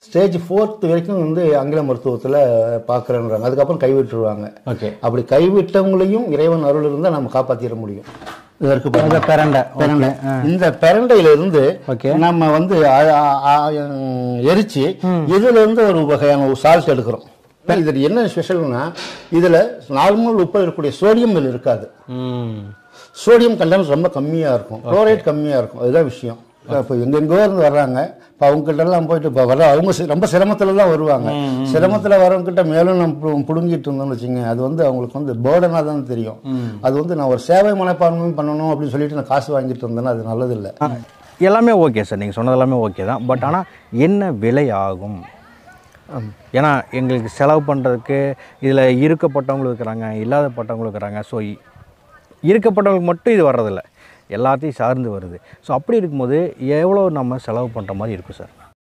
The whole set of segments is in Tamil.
ஸ்டேஜ் ஃபோர்த் வரைக்கும் வந்து ஆங்கில மருத்துவத்தில் பார்க்குறேன்றாங்க அதுக்கப்புறம் கைவிட்டுருவாங்க ஓகே அப்படி கைவிட்டவங்களையும் இறைவன் அருள் இருந்தால் நம்ம காப்பாற்றிட முடியும் இதற்கு பாருங்க. இந்த பிரண்டை பிரண்டை. இந்த பிரண்டையில இருந்து Okay. நம்ம வந்து ஆ- ஆ- ஆ- எரிச்சு இதுல இருந்து ஒரு வகையான ஒரு சால்ட் எடுக்கிறோம் இதுல என்ன ஸ்பெஷல்னா இதுல நார்மல் உப்பு இருக்கக்கூடிய சோடியம் இதுல இருக்காது ம் சோடியம் கண்டென்ட் ரொம்ப கம்மியா இருக்கும் குளோரைட் கம்மியா இருக்கும் அதுதான் விஷயம் இப்போ எங்கெங்கோ இருந்து வர்றாங்க இப்போ அவங்க கிட்ட எல்லாம் போயிட்டு இப்போ வர அவங்க சி- ரொம்ப சிரமத்துல தான் வருவாங்க சிரமத்துல வரவங்க கிட்ட மேலும் நம்ம பு- புடுங்கிட்டு இருந்தோம்னு வச்சுங்க அது வந்து அவங்களுக்கு வந்து பேர்டனாக தான் தெரியும் அது வந்து நான் ஒரு சேவை மனப்பான்மையும் பண்ணணும் அப்படின்னு சொல்லிட்டு நான் காசு வாங்கிட்டு இருந்தேன்னா அது நல்லதில்லை எல்லாமே ஓகே சார் நீங்கள் சொன்னது எல்லாமே ஓகே தான் பட் ஆனால் என்ன விலை ஆகும் ஏன்னா எங்களுக்கு செலவு பண்ணுறதுக்கு இதில் இருக்கப்பட்டவங்களும் இருக்கிறாங்க இல்லாதப்பட்டவங்களும் இருக்கிறாங்க ஸோ இருக்கப்பட்டவங்களுக்கு மட்டும் இது வர்றதில்ல எல்லாத்தையும் சார்ந்து வருது ஸோ அப்படி இருக்கும்போது எவ்வளோ நம்ம செலவு பண்ணுற மாதிரி இருக்கும் sir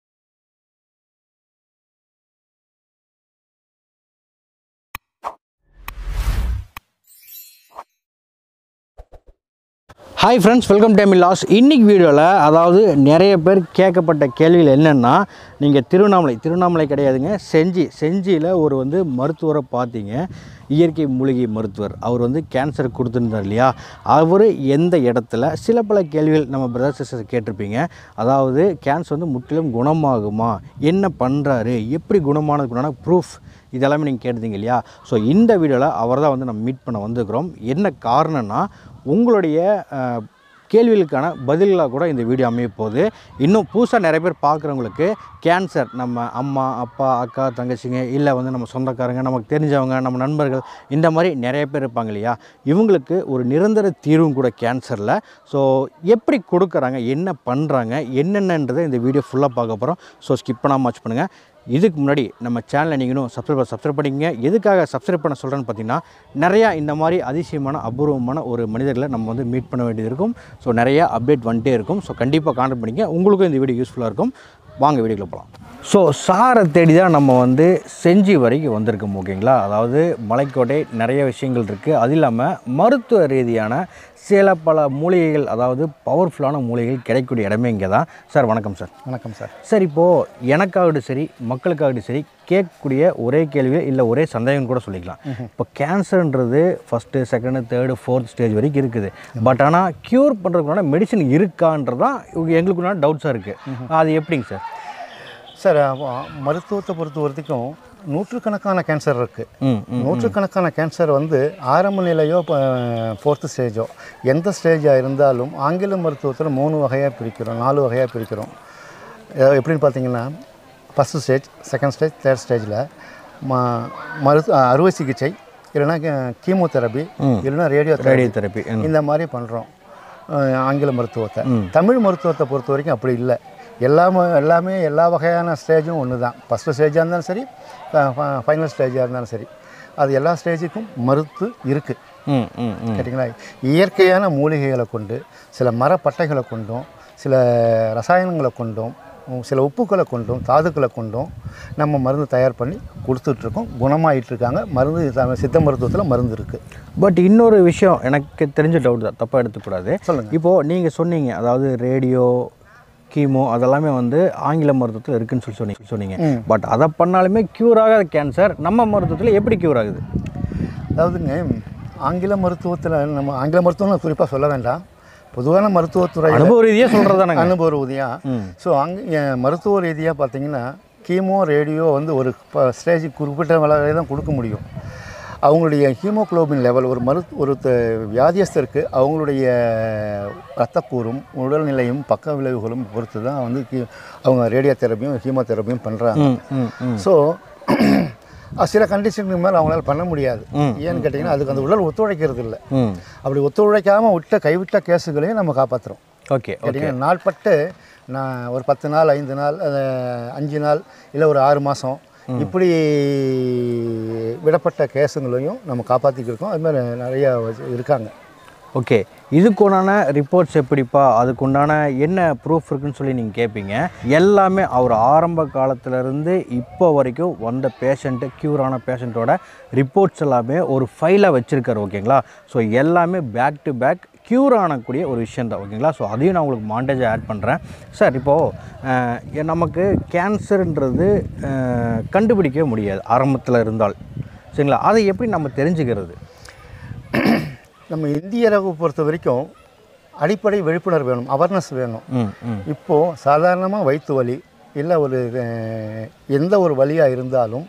hi friends welcome time loss இன்னைக்கு வீடியோவில் அதாவது நிறைய பேர் கேட்கப்பட்ட கேள்விகள் என்னென்னா நீங்கள் திருவண்ணாமலை திருவண்ணாமலை கிடையாதுங்க செஞ்சி செஞ்சியில் ஒரு வந்து மருத்துவரை பார்த்தீங்க இயற்கை மூலிகை மருத்துவர் அவர் வந்து கேன்சர் கொடுத்துருந்தார் இல்லையா அவர் எந்த இடத்துல சில பல கேள்விகள் நம்ம பிரதர் சிஸ்டர் கேட்டிருப்பீங்க அதாவது கேன்சர் வந்து முற்றிலும் குணமாகுமா என்ன பண்ணுறாரு எப்படி குணமானதுக்குண்டான ப்ரூஃப் இதெல்லாமே நீங்கள் கேட்டிருந்தீங்க இல்லையா ஸோ இந்த வீடியோவில் அவர் தான் வந்து நம்ம மீட் பண்ண வந்திருக்கிறோம் என்ன காரணம்னா உங்களுடைய அஹ், கேள்விகளுக்கான பதில்களாக கூட இந்த வீடியோ அமைய போகுது இன்னும் புதுசாக நிறைய பேர் பார்க்குறவங்களுக்கு கேன்சர் நம்ம அம்மா அப்பா அக்கா தங்கச்சிங்க இல்லை வந்து நம்ம சொந்தக்காரங்க நமக்கு தெரிஞ்சவங்க நம்ம நண்பர்கள் இந்த மாதிரி நிறைய பேர் இருப்பாங்க இல்லையா இவங்களுக்கு ஒரு நிரந்தர தீர்வும் கூட கேன்சரில் ஸோ எப்படி கொடுக்குறாங்க என்ன பண்ணுறாங்க என்னென்னன்றதை இந்த வீடியோ ஃபுல்லாக பார்க்க போகிறோம் ஸோ ஸ்கிப் பண்ணாமல் வாட்ச் பண்ணுங்கள் இதுக்கு முன்னாடி நம்ம சேனலை நீங்களும் சப்ஸ்கிரைப் சப்ஸ்கிரைப் பண்ணிக்கங்க எதுக்காக சப்ஸ்கிரைப் பண்ண சொல்கிறேன்னு பார்த்தீங்கன்னா நிறையா இந்த மாதிரி அதிசயமான அபூர்வமான ஒரு மனிதர்களை நம்ம வந்து மீட் பண்ண வேண்டியது இருக்கும் ஸோ நிறையா அப்டேட் வந்துட்டே இருக்கும் ஸோ கண்டிப்பாக கான்டாக்ட் பண்ணிங்க உங்களுக்கும் இந்த வீடியோ யூஸ்ஃபுல்லாக இருக்கும் வாங்க வீடியோக்குள்ள போகலாம் ஸோ சாரை தேடி தான் நம்ம வந்து செஞ்சி வரைக்கும் வந்திருக்கோம் ஓகேங்களா அதாவது மலைக்கோட்டை நிறைய விஷயங்கள் இருக்குது அது இல்லாமல் மருத்துவ ரீதியான சில பல மூலிகைகள் அதாவது பவர்ஃபுல்லான மூலிகைகள் கிடைக்கக்கூடிய இடமே இங்கே தான் சார் வணக்கம் சார் வணக்கம் சார் சார் இப்போது எனக்காகட்டும் சரி மக்களுக்காகட்டும் சரி கேட்கக்கூடிய ஒரே கேள்வி இல்லை ஒரே சந்தேகம் கூட சொல்லிக்கலாம் இப்போ கேன்சர்ன்றது first second third fourth stage வரைக்கும் இருக்குது பட் ஆனால் க்யூர் பண்ணுறதுக்குண்டான மெடிசன் இருக்கான்றது தான் எங்களுக்குண்டான டவுட்ஸாக இருக்குது அது எப்படிங்க சார் சார் மருத்துவத்தை பொறுத்த வரைக்கும் நூற்றுக்கணக்கான கேன்சர் இருக்குது ம் ம் நூற்றுக்கணக்கான கேன்சர் வந்து ஆரம்ப நிலையோ ஃபோர்த்து ஸ்டேஜோ எந்த ஸ்டேஜாக இருந்தாலும் ஆங்கில மருத்துவத்தில் மூணு வகையாக பிரிக்கிறோம் நாலு வகையாக பிரிக்கிறோம் அஹ் எப்படின்னு பார்த்தீங்கன்னா first stage second stage third ஸ்டேஜில் ம மருத்து அறுவை சிகிச்சை இல்லைன்னா கீமோதெரபி இல்லைன்னா ரேடியோ ரேடியோ தெரப்பி இந்த மாதிரி பண்ணுறோம் ஆங்கில மருத்துவத்தை தமிழ் மருத்துவத்தை பொறுத்த வரைக்கும் அப்படி இல்லை எல்லாமே எல்லாமே எல்லா வகையான ஸ்டேஜும் ஒன்று தான் ஃபஸ்ட்டு ஸ்டேஜாக இருந்தாலும் சரி ஃபைனல் ஸ்டேஜாக இருந்தாலும் சரி அது எல்லா ஸ்டேஜுக்கும் மருத்து இருக்குது ம் ம் ம் கேட்டிங்களா இயற்கையான மூலிகைகளை கொண்டு சில மரப்பட்டைகளை கொண்டும் சில ரசாயனங்களை கொண்டும் உம், சில உப்புக்களை கொண்டும் தாதுக்களை கொண்டும் நம்ம மருந்து தயார் பண்ணி கொடுத்துட்ருக்கோம் குணமாயிட்டு இருக்காங்க மருந்து த- சித்த மருத்துவத்தில் மருந்து இருக்குது பட் இன்னொரு விஷயம் எனக்கு தெரிஞ்ச டவுட் தான் தப்பாக எடுத்துக்கூடாது சொல்லுங்க. இப்போது நீங்கள் சொன்னீங்க அதாவது ரேடியோ கீமோ அதெல்லாமே வந்து ஆங்கில மருத்துவத்தில் இருக்குன்னு சொல்லி சொன்னீங்க சொன்னீங்க பட் அதை பண்ணாலுமே க்யூர் ஆகாத கேன்சர் நம்ம மருத்துவத்தில் எப்படி க்யூர் ஆகுது அதாவதுங்க ஆங்கில மருத்துவத்தில் நம்ம ஆங்கில மருத்துவம் குறிப்பாக சொல்ல வேண்டாம் பொதுவான மருத்துவத்துறை அனுபவ ரீதியாக சொல்கிறது தானேங்க அனுபவ ரீதியாக ஸோ அங்கே மருத்துவ ரீதியாக பார்த்தீங்கன்னா கீமோ ரேடியோ வந்து ஒரு ஸ்டேஜ் குறிப்பிட்ட வளரை தான் கொடுக்க முடியும் அவங்களுடைய ஹீமோகுளோபின் லெவல் ஒரு மரு ஒரு த- வியாதியஸ்தருக்கு அவங்களுடைய ரத்தக்கூறும் உடல்நிலையும் பக்க விளைவுகளும் பொறுத்து தான் வந்து கீ- அவங்க ரேடியோ தெரப்பியும் ஹீமோ தெரப்பியும் பண்ணுறாங்க ம் ம் ம் ஸோ சில கண்டிஷனுக்கு மேலே அவங்களால பண்ண முடியாது ஏன்னு கேட்டிங்கன்னா அதுக்கு அந்த உடல் ஒத்துழைக்கிறது இல்லை ம் அப்படி ஒத்துழைக்காமல் விட்ட கைவிட்ட கேஸுகளையும் நம்ம காப்பாற்றுறோம் ஓகே கேட்டிங்கன்னா நாள்பட்டு நான் ஒரு பத்து நாள் ஐந்து நாள் அஹ், அஞ்சு நாள் இல்லை ஒரு ஆறு மாதம் இப்படி விடப்பட்ட கேஸுங்களையும் நம்ம காப்பாற்றிக்கிருக்கோம் அது மாதிரி நிறையா வச்சு- இருக்காங்க ஓகே இதுக்குண்டான ரிப்போர்ட்ஸ் எப்படிப்பா அதுக்குண்டான என்ன ப்ரூஃப் இருக்குன்னு சொல்லி நீங்கள் கேட்பீங்க எல்லாமே அவர் ஆரம்ப காலத்துலேருந்து இப்போ வரைக்கும் வந்த பேஷண்ட்டு க்யூர் ஆன பேஷண்ட்டோட ரிப்போர்ட்ஸ் எல்லாமே ஒரு ஃபைலாக வச்சுருக்காரு ஓகேங்களா ஸோ எல்லாமே பேக் டு பேக் க்யூர் ஆனக்கூடிய ஒரு விஷயம் தான் ஓகேங்களா ஸோ அதையும் நான் உங்களுக்கு மாண்டேஜாக ஆட் பண்ணுறேன் சார் இப்போது நமக்கு கேன்சர்ன்றது அஹ், கண்டுபிடிக்கவே முடியாது ஆரம்பத்தில் இருந்தால் சரிங்களா அதை எப்படி நம்ம தெரிஞ்சுக்கிறது நம்ம இந்திய அரபு பொறுத்த வரைக்கும் அடிப்படை விழிப்புணர்வு வேணும் அவேர்னஸ் வேணும் ம் ம் இப்போது சாதாரணமாக வயிற்று வலி இல்லை ஒரு அஹ், எந்த ஒரு வலியாக இருந்தாலும்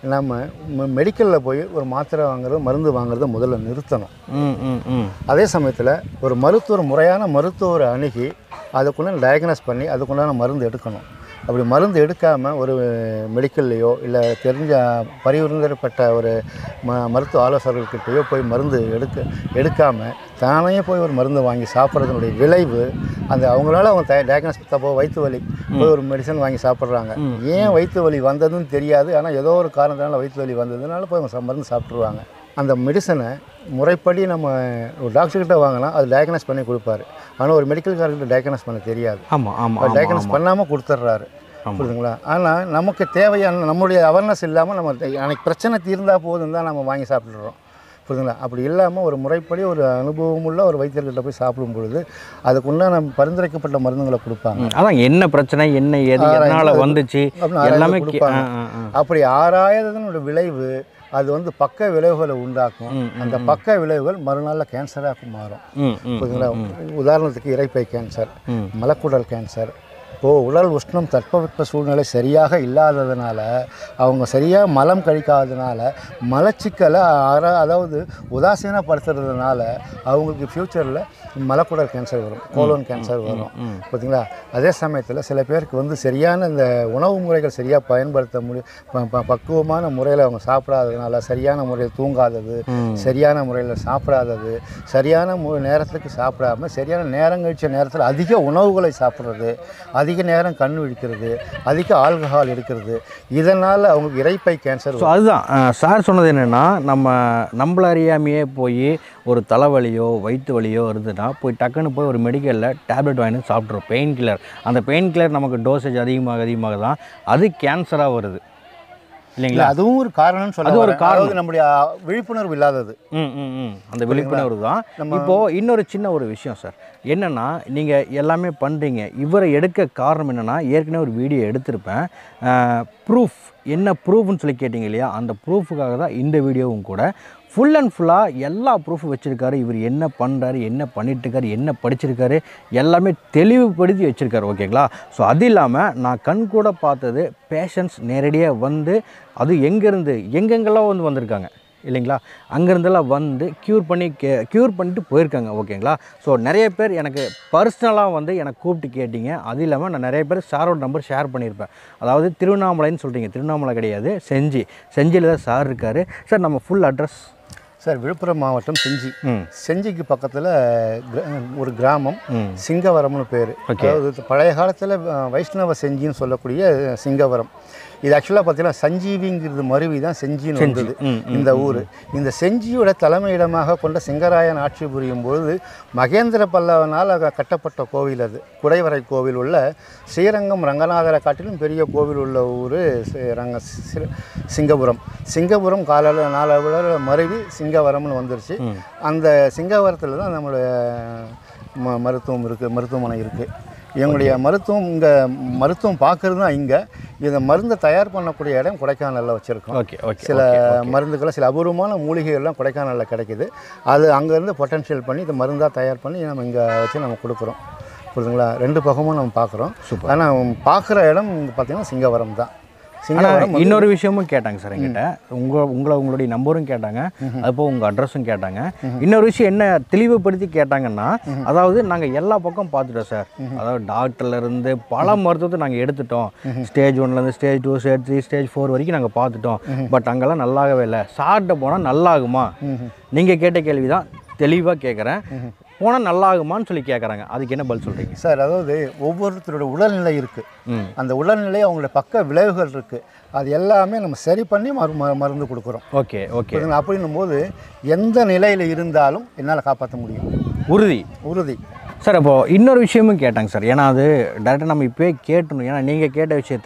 நம்ம மெடிக்கலில் போய் ஒரு மாத்திரை வாங்குறது மருந்து வாங்குறத முதல்ல நிறுத்தணும் ம் ம் ம் அதே சமயத்தில் ஒரு மருத்துவர் முறையான மருத்துவரை அணுகி அதுக்குள்ள டயக்னோஸ் பண்ணி அதுக்குண்டான மருந்து எடுக்கணும் அப்படி மருந்து எடுக்காமல் ஒரு மெடிக்கல்லையோ இல்லை தெரிஞ்ச பரிந்துரைப்பட்ட ஒரு ம மருத்துவ ஆலோசகர்கள்கிட்டயோ போய் மருந்து எடுக்க எடுக்காமல் தானே போய் ஒரு மருந்து வாங்கி சாப்பிட்றதுனுடைய விளைவு அந்த அவங்களால அவங்க த டயக்னோஸ் தப்போ வயிற்று வலி போய் ஒரு மெடிசன் வாங்கி சாப்பிட்றாங்க ஏன் வயிற்று வலி வந்ததுன்னு தெரியாது ஆனால் ஏதோ ஒரு காரணத்தினால வயிற்று வலி வந்ததுனால போய் அவங்க ச- மருந்து சாப்பிட்ருவாங்க அந்த மெடிசனை முறைப்படி நம்ம ஒரு டாக்டர்கிட்ட வாங்கலாம் அது டயக்னோஸ் பண்ணி கொடுப்பாரு ஆனால் ஒரு மெடிக்கல் காரர்கிட்ட டயக்னோஸ் பண்ண தெரியாது ஆமாம் ஆமாம் டயக்னோஸ் பண்ணாமல் கொடுத்துட்றாரு புரியுதுங்களா ஆனால் நமக்கு தேவையான நம்மளுடைய அவேர்னஸ் இல்லாமல் நம்ம எனக்கு பிரச்சனை தீர்ந்தா போதும் தான் நம்ம வாங்கி சாப்பிட்டுறோம் புரியுதுங்களா அப்படி இல்லாமல் ஒரு முறைப்படி ஒரு அனுபவமுள்ள ஒரு வைத்தியர்கிட்ட போய் சாப்பிடும் பொழுது அதுக்குண்டான பரிந்துரைக்கப்பட்ட மருந்துகளை கொடுப்பாங்க ம், அதான் என்ன பிரச்சனை என்ன ஏது எதனால் வந்துச்சு அப்படின்னு ஆராய்ந்து எல்லாமே கே- கொடுப்பாங்க. ஆ, ஆ, ஆ. அப்படி ஆராயதனோட விளைவு அது வந்து பக்க விளைவுகளை உண்டாக்கும் ம், அந்த பக்க விளைவுகள் மறுநாளில் கேன்சராக மாறும் ம் ம் புரியுதுங்களா உதாரணத்துக்கு இரைப்பை கேன்சர் ம். மலக்குடல் கேன்சர் இப்போது உடல் உஷ்ணம் தட்பவெப்ப சூழ்நிலை சரியாக இல்லாததுனால அவங்க சரியாக மலம் கழிக்காததுனால மலச்சிக்கலை அற அதாவது உதாசீனப்படுத்துறதுனால அவங்களுக்கு ஃப்யூச்சரில் மலக்குடல் கேன்சர் வரும் கோலோன் கேன்சர் வரும் பார்த்தீங்களா அதே சமயத்தில் சில பேருக்கு வந்து சரியான இந்த உணவு முறைகள் சரியாக பயன்படுத்த முடியும் ப- ப- பக்குவமான முறையில் அவங்க சாப்பிடாததுனால சரியான முறையில் தூங்காதது சரியான முறையில் சாப்பிடாதது சரியான மு நேரத்துக்கு சாப்பிடாம சரியான நேரம் கழிச்ச நேரத்தில் அதிக உணவுகளை சாப்பிட்றது அதிக நேரம் கண் விழிக்கிறது அதிக ஆல்கஹால் எடுக்கிறது இதனால் அவங்களுக்கு இரைப்பை கேன்சர் ஸோ அதுதான் அஹ், சார் சொன்னது என்னென்னா நம்ம நம்மள அறியாமையே போய் ஒரு தலைவலியோ வயிற்று வலியோ இருந்ததுன்னா போய் டக்குன்னு போய் ஒரு மெடிக்கலில் டேப்லெட் வாங்கி வந்து சாப்பிட்றோம் பெயின் கில்லர் அந்த பெயின் கில்லர் நமக்கு டோசேஜ் அதிகமாக அதிகமாக தான் அது கேன்சராக வருது இல்லை இல்லைங்களா அதுவும் ஒரு காரணம்னு சொல்ல அது ஒரு வரேன். காரணம் நம்முடைய அஹ், விழிப்புணர்வு இல்லாதது ம் ம் ம் அந்த விழிப்புணர்வு தான் இப்போது இன்னொரு சின்ன ஒரு விஷயம் சார் என்னென்னா நீங்கள் எல்லாமே பண்ணுறீங்க இவரை எடுக்க காரணம் என்னென்னா ஏற்கனவே ஒரு வீடியோ எடுத்திருப்பேன் ப்ரூஃப் என்ன ப்ரூஃப்னு சொல்லி கேட்டிங்க இல்லையா அந்த ப்ரூஃபுக்காக தான் இந்த வீடியோவும் கூட ஃபுல் அண்ட் ஃபுல்லாக எல்லா ப்ரூஃபும் வச்சுருக்காரு இவர் என்ன பண்ணுறாரு என்ன பண்ணிட்டுருக்காரு என்ன படிச்சிருக்காரு எல்லாமே தெளிவுபடுத்தி வச்சுருக்காரு ஓகேங்களா ஸோ அது இல்லாமல் நான் கண் கூட பார்த்தது பேஷண்ட்ஸ் நேரடியாக வந்து அது எங்கேருந்து எங்கெங்கெல்லாம் வந்து வந்திருக்காங்க இல்லைங்களா அங்கேருந்தெல்லாம் வந்து க்யூர் பண்ணி கே க்யூர் பண்ணிட்டு போயிருக்காங்க ஓகேங்களா ஸோ நிறைய பேர் எனக்கு பர்சனலாக வந்து எனக்கு கூப்பிட்டு கேட்டிங்க அது இல்லாமல் நான் நிறைய பேர் சாரோட நம்பர் ஷேர் பண்ணியிருப்பேன் அதாவது திருவண்ணாமலைன்னு சொல்கிறீங்க திருவண்ணாமலை கிடையாது செஞ்சி செஞ்சியில் தான் சார் இருக்கார் சார் நம்ம ஃபுல் அட்ரஸ் சார் விழுப்புரம் மாவட்டம் செஞ்சி ம் செஞ்சிக்கு பக்கத்தில் ஒரு கிராமம் ம் சிங்கவரம்னு பேர் Okay. அதாவது பழைய காலத்தில் வைஷ்ணவ செஞ்சின்னு சொல்லக்கூடிய சிங்கவரம் இது ஆக்சுவலாக பார்த்தீங்கன்னா சஞ்சீவிங்கிறது மருவி தான் செஞ்சின்னு வந்தது ம், இந்த ஊர் இந்த செஞ்சியோட தலைமையிடமாக கொண்ட சிங்கராயன் ஆட்சி புரியும் பொழுது மகேந்திர பல்லவனால் அக கட்டப்பட்ட கோவில் அது குடைவரை கோவில் உள்ள ஸ்ரீரங்கம் ரங்கநாதரை காட்டிலும் பெரிய கோவில் உள்ள ஊர் ரங்க சி- சிங்கபுரம் சிங்கபுரம் கால நாளவில் மருவி சிங்கவரம்னு வந்துருச்சு அந்த சிங்கவரத்தில் தான் நம்மளுடைய ம மருத்துவம் இருக்குது மருத்துவமனை இருக்குது எங்களுடைய மருத்துவம் இங்கே மருத்துவம் பார்க்குறது தான் இங்கே இந்த மருந்தை தயார் பண்ணக்கூடிய இடம் கொடைக்கானலில் வச்சுருக்கோம் ஓகே ஓகே சில மருந்துகளை சில அபூர்வமான மூலிகைகள்லாம் கொடைக்கானலில் கிடைக்குது அது அங்கேருந்து பொட்டன்ஷியல் பண்ணி இந்த மருந்தாக தயார் பண்ணி நம்ம இங்கே வச்சு நம்ம கொடுக்குறோம் புரியுதுங்களா ரெண்டு பக்கமும் நம்ம பார்க்குறோம் ஆனால் பார்க்குற இடம் பார்த்தீங்கன்னா சிங்கவரம் தான் சிங்கவரம் ஆனால் இன்னொரு விஷயமும் கேட்டாங்க சார் என்கிட்ட உங்கள் உங்களை உங்களுடைய நம்பரும் கேட்டாங்க அதுபோல் உங்கள் அட்ரஸும் கேட்டாங்க இன்னொரு விஷயம் என்ன தெளிவுபடுத்தி கேட்டாங்கன்னா அதாவது நாங்கள் எல்லா பக்கம் பார்த்துட்டோம் சார் அதாவது டாக்டர்ல இருந்து பல மருத்துவத்தை நாங்கள் எடுத்துட்டோம் ஸ்டேஜ் ஒன்லேருந்து stage two stage three stage four வரைக்கும் நாங்கள் பார்த்துட்டோம் பட் அங்கெல்லாம் நல்லாகவே இல்லை சார்ட்ட போனால் நல்லாகுமா நீங்கள் கேட்ட கேள்வி தான் தெளிவாக கேட்குறேன் போனால் நல்லாகுமான்னு சொல்லி கேட்குறாங்க அதுக்கு என்ன பதில் சொல்கிறீங்க சார் அதாவது ஒவ்வொருத்தரோட உடல்நிலை இருக்குது ம் அந்த உடல்நிலை அவங்களோட பக்க விளைவுகள் இருக்குது அது எல்லாமே நம்ம சரி பண்ணி மரு ம- மருந்து கொடுக்குறோம் ஓகே ஓகே புரியுதுங்களா அப்படின்னும் போது எந்த நிலையில் இருந்தாலும் என்னால் காப்பாற்ற முடியும் உறுதி உறுதி சார் அப்போது இன்னொரு விஷயமும் கேட்டாங்க சார் ஏன்னா அது டேரெக்டாக நம்ம இப்போயே கேட்டணும் ஏன்னா நீங்கள் கேட்ட விஷயத்த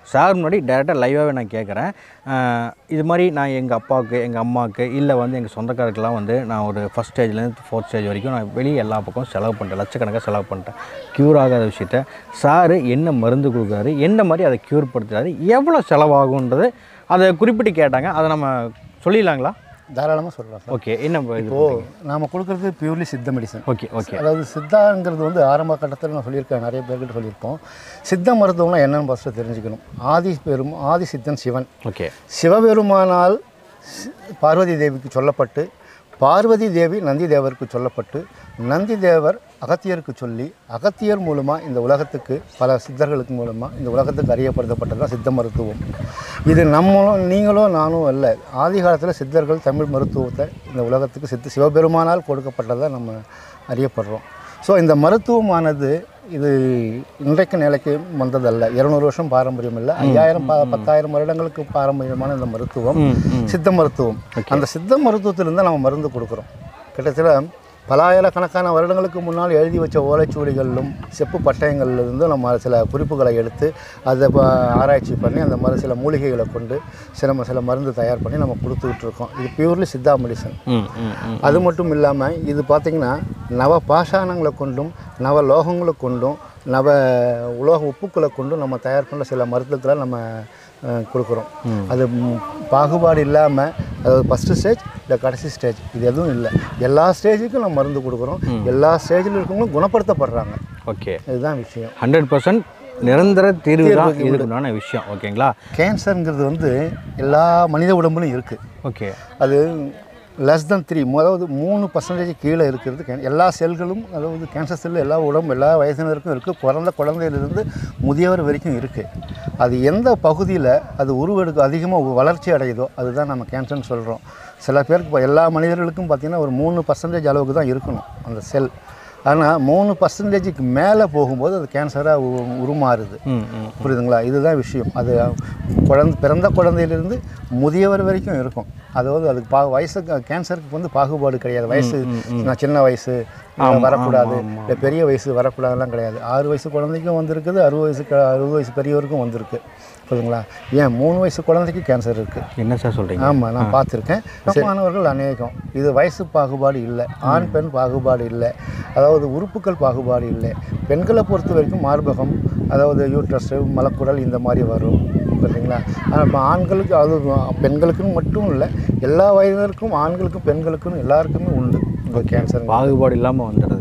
சார் முன்னாடி டேரெக்டாக லைவாகவே நான் கேட்குறேன் அஹ், இது மாதிரி நான் எங்கள் அப்பாவுக்கு எங்கள் அம்மாவுக்கு இல்லை வந்து எங்கள் சொந்தக்காரருக்கெல்லாம் வந்து நான் ஒரு ஃபஸ்ட் ஸ்டேஜ்லேருந்து ஃபோர்த் ஸ்டேஜ் வரைக்கும் நான் வெளியே எல்லா பக்கம் செலவு பண்ணிட்டேன் லட்சக்கணக்காக செலவு பண்ணிட்டேன் க்யூர் ஆகாத விஷயத்த சார் என்ன மருந்து கொடுக்குறாரு என்ன மாதிரி அதை க்யூர் படுத்துறாரு எவ்வளோ செலவாகுன்றது அதை குறிப்பிட்டு கேட்டாங்க அதை நம்ம சொல்லிடலாங்களா தாராளமாக சொல்லலாம் சார் ஓகே என்ன இது இப்போது நாம் கொடுக்குறது பியூர்லி சித்த மெடிசன் ஓகே ஓகே அதாவது சித்தாங்கிறது வந்து ஆரம்ப கட்டத்தில் நான் சொல்லியிருக்கேன் நிறைய பேர்கிட்ட சொல்லியிருப்போம் சித்த மருத்துவம்னா என்னன்னு ஃபஸ்ட்டு தெரிஞ்சுக்கணும் ஆதி பெரும் ஆதி சித்தன் சிவன் ஓகே சிவபெருமானால் சி- பார்வதி தேவிக்கு சொல்லப்பட்டு பார்வதி தேவி நந்தி தேவருக்கு சொல்லப்பட்டு நந்தி தேவர் அகத்தியருக்கு சொல்லி அகத்தியர் மூலமாக இந்த உலகத்துக்கு பல சித்தர்களுக்கு மூலமாக இந்த உலகத்துக்கு அறியப்படுத்தப்பட்டது தான் சித்த மருத்துவம் இது நம்மளும் நீங்களும் நானும் அல்ல ஆதி காலத்தில் சித்தர்கள் தமிழ் மருத்துவத்தை இந்த உலகத்துக்கு சித்த சிவபெருமானால் கொடுக்கப்பட்டதை நம்ம அறியப்படுறோம் ஸோ இந்த மருத்துவமானது இது இன்றைக்கு நிலைக்கு வந்ததல்ல இருநூறு வருஷம் பாரம்பரியம் இல்லை ஐயாயிரம் ப பத்தாயிரம் வருடங்களுக்கு பாரம்பரியமான இந்த மருத்துவம் ம் ம் சித்த மருத்துவம் அந்த சித்த மருத்துவத்திலிருந்து நம்ம மருந்து கொடுக்குறோம் கிட்டத்தட்ட பலாயிரக்கணக்கான வருடங்களுக்கு முன்னால் எழுதி வச்ச ஓலைச்சுவடிகளிலும் செப்பு பட்டயங்கள்லேருந்து நம்ம சில குறிப்புகளை எடுத்து அதை ப- ஆராய்ச்சி பண்ணி அந்த மாதிரி சில மூலிகைகளை கொண்டு சில ம- சில மருந்து தயார் பண்ணி நம்ம கொடுத்துக்கிட்டு இருக்கோம் இது பியூர்லி சித்தா மெடிசன் ம் ம் ம் அது மட்டும் இல்லாமல் இது பார்த்திங்கன்னா நவ பாஷாணங்களை கொண்டும் நவ லோகங்களை கொண்டும் நவ உலோக உப்புக்களை கொண்டும் நம்ம தயார் பண்ண சில மருத்துவத்தில் நம்ம அஹ், கொடுக்குறோம் அது ம், பாகுபாடு இல்லாமல் அதாவது ஃபஸ்ட்டு ஸ்டேஜ் இல்லை கடைசி ஸ்டேஜ் இது எதுவும் இல்லை எல்லா ஸ்டேஜுக்கும் நம்ம மருந்து கொடுக்குறோம் எல்லா ஸ்டேஜில் இருக்கவங்களும் குணப்படுத்தப்படுறாங்க ஓகே இதுதான் விஷயம் ஹண்ட்ரட் பர்சன்ட் நிரந்தர தீர்வு தான் இதுக்குண்டான விஷயம் ஓகேங்களா கேன்சருங்கிறது வந்து எல்லா மனித உடம்புலையும் இருக்குது ஓகே அது லெஸ் தென் த்ரீ அதாவது மூணு பர்சன்டேஜ் கீழே இருக்கிறது can- எல்லா செல்களும் அதாவது கேன்சர் செல் எல்லா உடம்பு எல்லா வயதினருக்கும் இருக்குது பிறந்த குழந்தையிலிருந்து முதியவர் வரைக்கும் இருக்குது அது எந்த பகுதியில் அது உருவெடுக்க அதிகமாக வளர்ச்சி அடையுதோ அதுதான் நம்ம கேன்சர்னு சொல்கிறோம் சில பேருக்கு இப்போ எல்லா மனிதர்களுக்கும் பார்த்திங்கன்னா ஒரு மூணு பர்சன்டேஜ் அளவுக்கு தான் இருக்கணும் அந்த செல் ஆனால் மூணு பர்சன்டேஜுக்கு மேலே போகும்போது அது கேன்சராக உருமாறுது ம் ம் புரியுதுங்களா இதுதான் விஷயம் அது குழந்தை பிறந்த குழந்தையிலிருந்து முதியவர் வரைக்கும் இருக்கும் அதாவது அதுக்கு பா வயசு கேன்சருக்கு வந்து பாகுபாடு கிடையாது வயசு நான் சின்ன வயசு வரக்கூடாது இல்லை பெரிய வயசு வரக்கூடாதுலாம் கிடையாது ஆறு வயசு குழந்தைக்கும் வந்திருக்குது அறுபது வயசு க- அறுபது வயசு பெரியவருக்கும் வந்திருக்கு புரியுதுங்களா ஏன் மூணு வயசு குழந்தைக்கு கேன்சர் இருக்குது என்ன சார் சொல்கிறீங்க ஆமாம் நான் பார்த்துருக்கேன் மாணவர்கள் அநேகம் இது வயசு பாகுபாடு இல்லை ஆண் பெண் பாகுபாடு இல்லை அதாவது உறுப்புகள் பாகுபாடு இல்லை பெண்களை பொறுத்த வரைக்கும் மார்பகம் அதாவது யூட்ரஸ் மலக்குடல் இந்த மாதிரி வரும் புரியுதுங்களா ஆனால் இப்போ ஆண்களுக்கு அது பெண்களுக்குன்னு மட்டும் இல்லை எல்லா வயதினருக்கும் ஆண்களுக்கும் பெண்களுக்கும் எல்லாருக்குமே உண்டு இந்த கேன்சர் பாகுபாடு இல்லாமல் வந்துடுது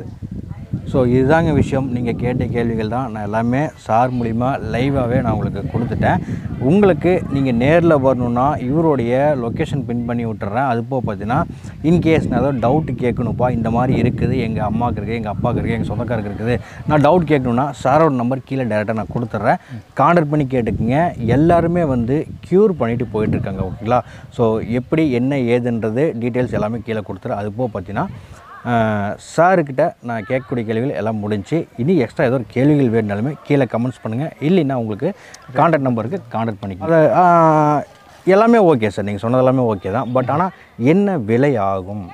ஸோ இதுதாங்க விஷயம் நீங்கள் கேட்ட கேள்விகள் தான் நான் எல்லாமே சார் மூலிமா லைவாகவே நான் உங்களுக்கு கொடுத்துட்டேன் உங்களுக்கு நீங்கள் நேரில் வரணுன்னா இவருடைய லொக்கேஷன் பின் பண்ணி விட்டுறேன் அது போக பார்த்தீங்கன்னா இன்கேஸ் நான் ஏதாவது டவுட்டு கேட்கணும்ப்பா இந்த மாதிரி இருக்குது எங்கள் அம்மாவுக்கு இருக்குது எங்கள் அப்பாவுக்கு இருக்குது எங்கள் சொந்தக்காரருக்கு இருக்குது நான் டவுட் கேட்கணுன்னா சாரோட நம்பர் கீழே டேரெக்டாக நான் கொடுத்துட்றேன் கான்டாக்ட் பண்ணி கேட்டுக்குங்க எல்லாருமே வந்து க்யூர் பண்ணிட்டு போயிட்டு இருக்காங்க ஓகேங்களா ஸோ எப்படி என்ன ஏதுன்றது டீட்டெயில்ஸ் எல்லாமே கீழே கொடுத்துறேன் அது போக பார்த்தீங்கன்னா சாருக்கிட்ட நான் கேட்கக்கூடிய கேள்விகள் எல்லாம் முடிஞ்சு இனி எக்ஸ்ட்ரா ஏதோ ஒரு கேள்விகள் வேணுனாலுமே கீழே கமெண்ட்ஸ் பண்ணுங்கள் இல்லைன்னா உங்களுக்கு காண்டாக்ட் நம்பருக்கு காண்டாக்ட் பண்ணிக்கோங்க அது ஆஹ், எல்லாமே ஓகே சார் நீங்கள் சொன்னது எல்லாமே ஓகே தான் பட் ஆனால் என்ன விலை ஆகும்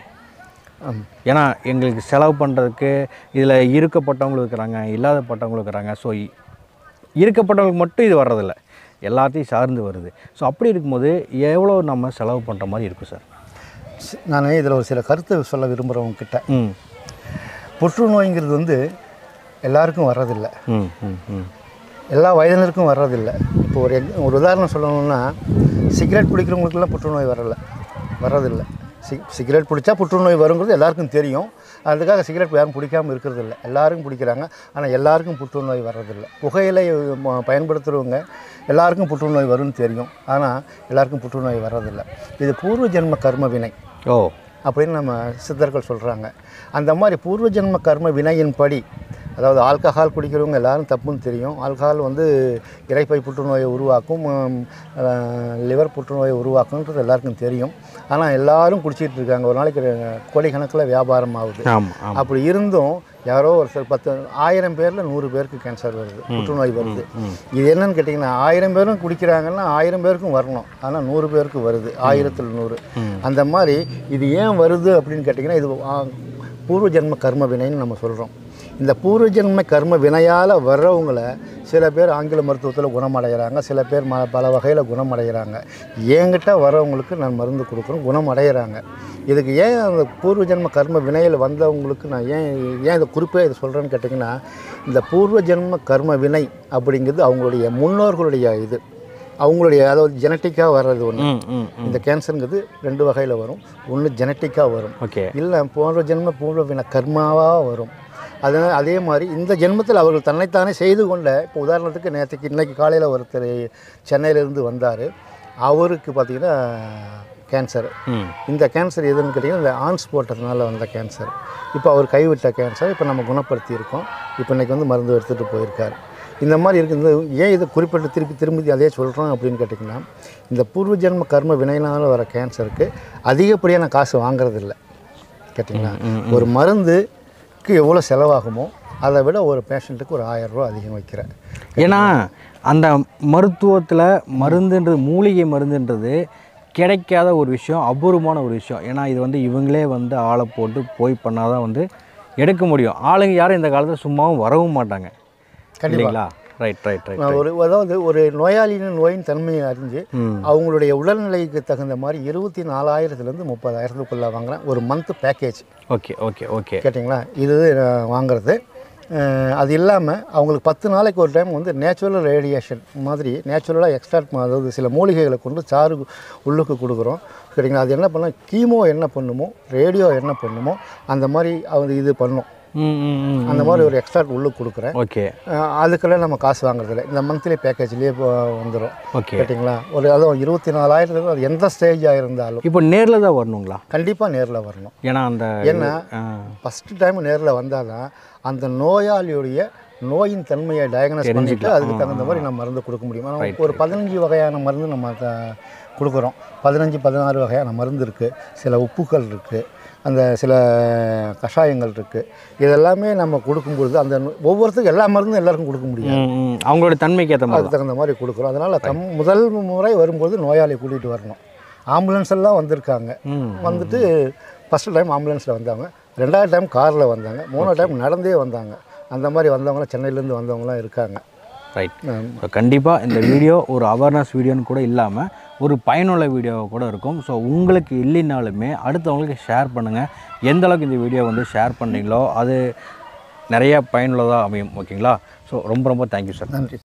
ஏன்னா எங்களுக்கு செலவு பண்ணுறதுக்கு இதில் இருக்கப்பட்டவங்களும் இருக்கிறாங்க இல்லாதப்பட்டவங்களும் இருக்கிறாங்க ஸோ இருக்கப்பட்டவங்களுக்கு மட்டும் இது வர்றதில்ல எல்லாத்தையும் சார்ந்து வருது ஸோ அப்படி இருக்கும்போது எவ்வளோ நம்ம செலவு பண்ணுற மாதிரி இருக்கும் சார் நான் இதில் ஒரு சில கருத்து சொல்ல விரும்புகிறவங்க கிட்ட ம் புற்றுநோய்ங்கிறது வந்து எல்லாருக்கும் வர்றதில்லை ம் ம் ம் எல்லா வயதினருக்கும் வர்றதில்லை இப்போ ஒரு எக்- ஒரு உதாரணம் சொல்லணும்னா சிகரெட் பிடிக்கிறவங்களுக்கெல்லாம் புற்றுநோய் வரல வர்றதில்லை சி சிகரெட் பிடிச்சா புற்றுநோய் வருங்கிறது எல்லாருக்கும் தெரியும் அதுக்காக சிகரெட் யாரும் பிடிக்காமல் இருக்கிறது இல்லை எல்லாருக்கும் பிடிக்கிறாங்க ஆனால் எல்லாருக்கும் புற்றுநோய் வர்றதில்லை புகையிலை ம- பயன்படுத்துகிறவங்க எல்லாருக்கும் புற்றுநோய் வரும்னு தெரியும் ஆனால் எல்லாருக்கும் புற்றுநோய் வர்றதில்லை இது பூர்வ ஜென்ம கர்ம வினை ஓ அப்படின்னு நம்ம சித்தர்கள் சொல்கிறாங்க அந்த மாதிரி பூர்வ ஜென்ம கர்ம வினையின்படி அதாவது ஆல்கஹால் குடிக்கிறவங்க எல்லாரும் தப்புன்னு தெரியும் ஆல்கஹால் வந்து இரைப்பை புற்றுநோயை உருவாக்கும் லிவர் புற்றுநோயை உருவாக்கும்ன்றது எல்லாருக்கும் தெரியும் ஆனால் எல்லாரும் குடிச்சிட்டு இருக்காங்க ஒரு நாளைக்கு கோடிக்கணக்கில் வியாபாரம் ஆகுது ஆமாம் ஆமாம் அப்படி இருந்தும் யாரோ ஒரு சில பத்து ஆயிரம் பேரில் நூறு பேருக்கு கேன்சர் வருது புற்றுநோய் வருது இது என்னன்னு கேட்டிங்கன்னா ஆயிரம் பேரும் குடிக்கிறாங்கன்னா ஆயிரம் பேருக்கும் வரணும் ஆனால் நூறு பேருக்கு வருது ஆயிரத்தில் நூறு அந்த மாதிரி இது ஏன் வருது அப்படின்னு கேட்டிங்கன்னா இது ஆ, பூர்வ ஜென்ம கர்ம வினைன்னு நம்ம சொல்கிறோம் இந்த பூர்வ ஜென்ம கர்ம வினையால் வர்றவங்கள சில பேர் ஆங்கில மருத்துவத்தில் குணமடைகிறாங்க சில பேர் ம பல வகையில் குணமடைகிறாங்க என்கிட்ட வரவங்களுக்கு நான் மருந்து கொடுக்குறோம் குணமடைகிறாங்க இதுக்கு ஏன் அந்த பூர்வ ஜென்ம கர்ம வினையில் வந்தவங்களுக்கு நான் ஏன் ஏன் இதை குறிப்பாக இதை சொல்கிறேன்னு கேட்டிங்கன்னா இந்த பூர்வ ஜென்ம கர்ம வினை அப்படிங்கிறது அவங்களுடைய முன்னோர்களுடைய இது அவங்களுடைய அதாவது ஜெனட்டிக்காக வர்றது ஒன்று ம் ம் ம் இந்த கேன்சருங்கிறது ரெண்டு வகையில் வரும் ஒன்று ஜெனட்டிக்காக வரும் ஓகே இல்லை போன்ற ஜென்ம பூர்வ வின கர்மாவாக வரும் அதனால் அதே மாதிரி இந்த ஜென்மத்தில் அவர்கள் தன்னைத்தானே செய்து கொண்ட இப்போ உதாரணத்துக்கு நேற்றுக்கு இன்றைக்கி காலையில் ஒருத்தர் சென்னையிலேருந்து வந்தார் அவருக்கு பார்த்திங்கன்னா கேன்சர் ம் இந்த கேன்சர் எதுன்னு கேட்டிங்கன்னா இந்த ஆன்ஸ் போட்டதுனால வந்த கேன்சர் இப்போ அவர் கைவிட்ட கேன்சர் இப்போ நம்ம குணப்படுத்தி இருக்கோம் இப்போ இன்றைக்கி வந்து மருந்து எடுத்துகிட்டு போயிருக்கார் இந்த மாதிரி இருக்குது இந்த ஏன் இதை குறிப்பிட்டு திருப்பி திரும்பி அதே சொல்கிறோம் அப்படின்னு கேட்டிங்கன்னா இந்த பூர்வ ஜென்ம கர்ம வினையினால் வர கேன்சருக்கு அதிகப்படியான காசு வாங்குறதில்ல கேட்டிங்களா ஒரு மருந்துக்கு எவ்வளோ செலவாகுமோ அதை விட ஒரு பேஷண்ட்டுக்கு ஒரு ஆயிரம் ரூபா அதிகம் வைக்கிறேன் ஏன்னா அந்த மருத்துவத்தில் மருந்துன்றது மூலிகை மருந்துன்றது கிடைக்காத ஒரு விஷயம் அபூர்வமான ஒரு விஷயம் ஏன்னா இது வந்து இவங்களே வந்து ஆளை போட்டு போய் பண்ணாதான் வந்து எடுக்க முடியும் ஆளுங்க யாரும் இந்த காலத்தில் சும்மாவும் வரவும் மாட்டாங்க இல்லைங்களா ரைட் ரைட் ரைட் நான் ஒரு அதாவது ஒரு நோயாளியின் நோயின் தன்மையை அறிஞ்சு ம் அவங்களுடைய உடல்நிலைக்கு தகுந்த மாதிரி இருபத்தி நாலாயிரத்துலேருந்து முப்பதாயிரத்துக்குள்ளே வாங்குறேன் ஒரு month package okay okay okay கேட்டிங்களா இது நான் வாங்குறது அஹ் அது இல்லாமல் அவங்களுக்கு பத்து நாளைக்கு ஒரு டைம் வந்து நேச்சுரல் ரேடியேஷன் மாதிரி நேச்சுரலாக எக்ஸ்ட்ராக்ட் அதாவது சில மூலிகைகளை கொண்டு சாறு உள்ளுக்கு கொடுக்குறோம் சரிங்களா அது என்ன பண்ணோம் கீமோ என்ன பண்ணுமோ ரேடியோ என்ன பண்ணுமோ அந்த மாதிரி அது இது பண்ணும் ம் ம் ம் அந்த மாதிரி ஒரு எக்ஸ்ட்ராக்ட் உள்ளுக்கு கொடுக்குறேன் ஓகே அஹ் அதுக்கெல்லாம் நம்ம காசு வாங்குறதில்ல இந்த மந்த்லி பேக்கேஜ்லேயே வந்துடும் ஓகே கேட்டிங்களா ஒரு அதுவும் இருபத்தி நாலாயிரத்துக்கு அது எந்த ஸ்டேஜாக இருந்தாலும் இப்போ நேரில் தான் வரணுங்களா கண்டிப்பாக நேரில் வரணும் ஏன்னா அந்த ஏன்னா ஆ, ஃபஸ்ட்டு டைம் நேரில் வந்தால் தான் அந்த நோயாளியுடைய நோயின் தன்மையை டயக்னோஸ் பண்ணிட்டு அதுக்கு தகுந்த மாதிரி நம்ம மருந்து கொடுக்க முடியும் ஆனா ஒரு பதினஞ்சு வகையான மருந்து நம்ம த- கொடுக்குறோம் பதினஞ்சு பதினாறு வகையான மருந்து இருக்குது சில உப்புக்கள் இருக்குது அந்த சில கஷாயங்கள் இருக்குது இதெல்லாமே நம்ம கொடுக்கும்பொழுது அந்த நோ- ஒவ்வொருத்தருக்கும் எல்லா மருந்தும் எல்லாருக்கும் கொடுக்க முடியாது ம், ம். அவங்களோட தன்மைக்கு ஏற்ற மாதிரி அதுக்கு தகுந்த மாதிரி கொடுக்குறோம் அதனால் தம் முதல் முறை வரும்போது நோயாளி கூட்டிகிட்டு வரணும் ஆம்புலன்ஸ் எல்லாம் வந்திருக்காங்க ம் வந்துட்டு ஃபஸ்ட்டு டைம் ஆம்புலன்ஸில் வந்தாங்க ரெண்டாவது டைம் காரில் வந்தாங்க மூணாவது டைம் நடந்தே வந்தாங்க அந்த மாதிரி வந்தவங்களாம் சென்னையிலேருந்து வந்தவங்களாம் இருக்காங்க ரைட் ஸோ கண்டிப்பாக இந்த வீடியோ ஒரு அவேர்னஸ் வீடியோன்னு கூட இல்லாமல் ஒரு பயனுள்ள வீடியோவாக கூட இருக்கும் ஸோ உங்களுக்கு இல்லைனாலுமே அடுத்தவங்களுக்கு ஷேர் பண்ணுங்கள் எந்த அளவுக்கு இந்த வீடியோ வந்து ஷேர் பண்ணீங்களோ அது நிறைய பயனுள்ளதாக அமையும் ஓகேங்களா ஸோ ரொம்ப ரொம்ப தேங்க்யூ சார் நன்றி